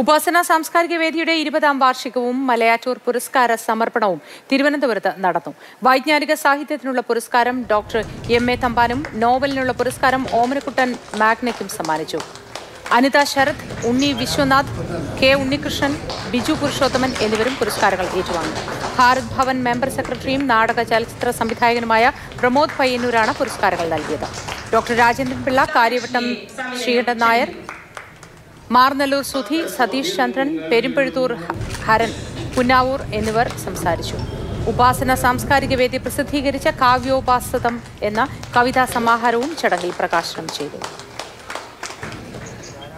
ഉപാസന സാംസ്കാരിക വേദിയുടെ ഇരുപതാം വാർഷികവും മലയാറ്റൂർ പുരസ്കാര സമർപ്പണവും തിരുവനന്തപുരത്ത് നടന്നു വൈജ്ഞാനിക സാഹിത്യത്തിനുള്ള പുരസ്കാരം ഡോക്ടർ എം എ തമ്പാനും നോവലിനുള്ള പുരസ്കാരം ഓമനക്കുട്ടൻ മാഗ്നയ്ക്കും സമ്മാനിച്ചു അനിത ശരത് ഉണ്ണി വിശ്വനാഥ് കെ ഉണ്ണികൃഷ്ണൻ ബിജു പുരുഷോത്തമൻ എന്നിവരും പുരസ്കാരങ്ങൾ ഏറ്റുവാങ്ങി ഭാരത് ഭവൻ മെമ്പർ സെക്രട്ടറിയും നാടക ചലച്ചിത്ര സംവിധായകനുമായ പ്രമോദ് പയ്യന്നൂരാണ് പുരസ്കാരങ്ങൾ നൽകിയത് ഡോക്ടർ രാജേന്ദ്രൻ പിള്ള കാര്യവട്ടം ശ്രീകണ്ഠൻ നായർ മാർനല്ലൂർ സുധി സതീഷ് ചന്ദ്രൻ പെരുമ്പഴുത്തൂർ ഹ- ഹരൻ പുന്നാവൂർ എന്നിവർ സംസാരിച്ചു ഉപാസന സാംസ്കാരിക വേദി പ്രസിദ്ധീകരിച്ച കാവ്യോപാസതം എന്ന കവിതാ സമാഹാരവും ചടങ്ങിൽ പ്രകാശനം ചെയ്തു